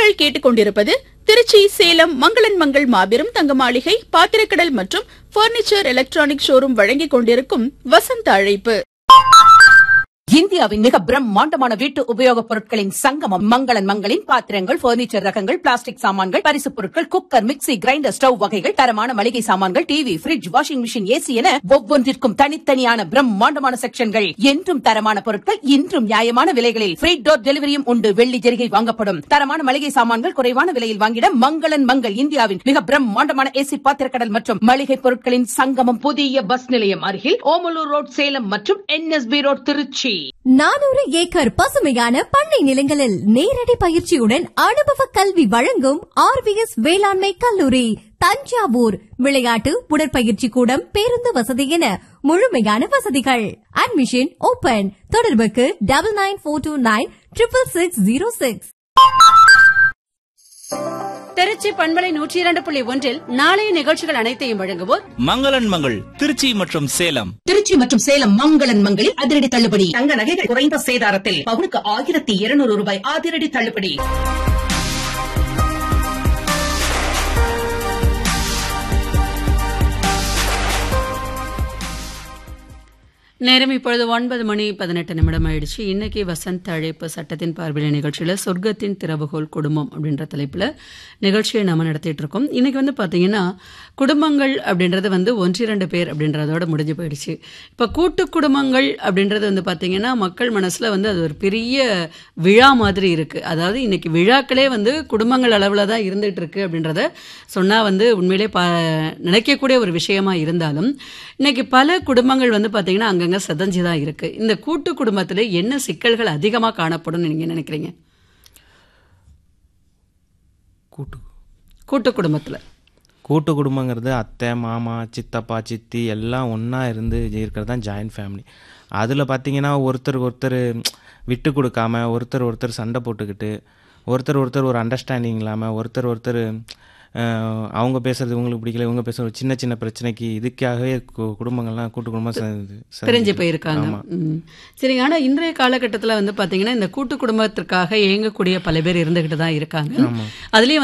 நீங்கள் கேட்டுக்கொண்டிருப்பது திருச்சி சேலம் மங்களன் மங்கள் மாபெரும் தங்க மாளிகை பாத்திரக்கடல் மற்றும் பர்னிச்சர் எலக்ட்ரானிக் ஷோரூம் வழங்கிக் கொண்டிருக்கும் வசந்த அழைப்பு இந்தியாவின் மிக பிரம்மாண்டமான வீட்டு உபயோகப் பொருட்களின் சங்கமம் மங்களன் மங்களின் பாத்திரங்கள் பர்னிச்சர் ரகங்கள் பிளாஸ்டிக் சாமான்கள் பரிசுப் பொருட்கள் குக்கர் மிக்ஸி கிரைண்டர் ஸ்டவ் வகைகள் தரமான மளிகை சாமான்கள் TV fridge washing machine AC என ஒவ்வொன்றிற்கும் தனித்தனியான பிரம்மாண்டமான செக்ஷன்கள் என்றும் தரமான பொருட்கள் இன்றும் நியாயமான விலைகளில் ஃப்ரீ டோர் டெலிவரியும் உண்டு வெள்ளி ஜெரிகை வாங்கப்படும் தரமான மளிகை சாமான்கள் குறைவான விலையில் வாங்கிட மங்களன் மங்கள் இந்தியாவின் மிக பிரம்மாண்டமான ஏசி பாத்திரக்கடல் மற்றும் மளிகை பொருட்களின் சங்கமம் புதிய பஸ் நிலையம் அருகில் ஓமலூர் ரோட் சேலம் மற்றும் என்எஸ்பி ரோட் திருச்சி நானூறு ஏக்கர் பசுமையான பண்ணை நிலங்களில் நேரடி பயிற்சியுடன் அனுபவ கல்வி வழங்கும் ஆர்விஎஸ் வேளாண்மை கல்லூரி தஞ்சாவூர் விளையாட்டு உடற்பயிற்சி கூடம் பேருந்து வசதி என முழுமையான வசதிகள் அட்மிஷன் ஓபன் தொடர்புக்கு double nine four two nine triple six zero six Trichy பண்பலை நூற்றி இரண்டு புள்ளி ஒன்றில் நாளைய நிகழ்ச்சிகள் அனைத்தையும் வழங்குவோர் மங்களன் மங்கள் திருச்சி மற்றும் சேலம் திருச்சி மற்றும் சேலம் மங்களன் மங்களில் அதிரடி தள்ளுபடி தங்க நகைகள் குறைந்த சேதாரத்தில் பவுனுக்கு ஆயிரத்தி இருநூறு ரூபாய் அதிரடி தள்ளுபடி நேரம் இப்பொழுது ஒன்பது மணி பதினெட்டு நிமிடம் ஆயிடுச்சு இன்னைக்கு வசந்த் அழைப்பு சட்டத்தின் பார்வையில நிகழ்ச்சியில் சொர்க்கத்தின் திறவுகோல் குடும்பம் அப்படின்ற தலைப்பில் நிகழ்ச்சியை நம்ம நடத்திட்டு இருக்கோம் இன்னைக்கு வந்து பார்த்தீங்கன்னா குடும்பங்கள் அப்படின்றது வந்து ஒன்றிரண்டு பேர் அப்படின்றதோட முடிஞ்சு போயிடுச்சு இப்போ கூட்டு குடும்பங்கள் அப்படின்றது வந்து பார்த்தீங்கன்னா மக்கள் மனசில் வந்து அது ஒரு பெரிய விழா மாதிரி இருக்குது அதாவது இன்னைக்கு விழாக்களே வந்து குடும்பங்கள் அளவில் தான் இருந்துகிட்டு இருக்கு அப்படின்றத சொன்னால் வந்து உண்மையிலே பா நினைக்கக்கூடிய ஒரு விஷயமா இருந்தாலும் இன்னைக்கு பல குடும்பங்கள் வந்து பார்த்தீங்கன்னா அங்கங்கே செதஞ்சு தான் இருக்குது இந்த கூட்டு குடும்பத்தில் என்ன சிக்கல்கள் அதிகமாக காணப்படும்னு நீங்கள் நினைக்கிறீங்க கூட்டு கூட்டு குடும்பத்தில் கூட்டு குடும்பங்கிறது அத்தை மாமா சித்தப்பா சித்தி எல்லாம் ஒன்றா இருந்து இருக்கிறது தான் ஜாயின்ட் ஃபேமிலி அதில் பார்த்தீங்கன்னா ஒருத்தர் ஒருத்தர் விட்டு கொடுக்காம ஒருத்தர் ஒருத்தர் சண்டை போட்டுக்கிட்டு ஒருத்தர் ஒருத்தர் ஒரு அண்டர்ஸ்டாண்டிங் இல்லாமல் ஒருத்தர் ஒருத்தர் அஹ், அவங்க பேசுறது இவங்களுக்கு பிடிக்கல இவங்க பேசுறது சின்ன சின்ன பிரச்சனைக்கு இதுக்காகவே கு- குடும்பங்கள்லாம் கூட்டு குடும்பம் சேர்ந்து பிரிஞ்சு போயிருக்காங்க ம். சரிங்க ஆனால் இன்றைய காலகட்டத்தில் வந்து பார்த்தீங்கன்னா இந்த கூட்டு குடும்பத்திற்காக இயங்கக்கூடிய பல பேர் இருந்துகிட்டு தான் இருக்காங்க அதுலேயும்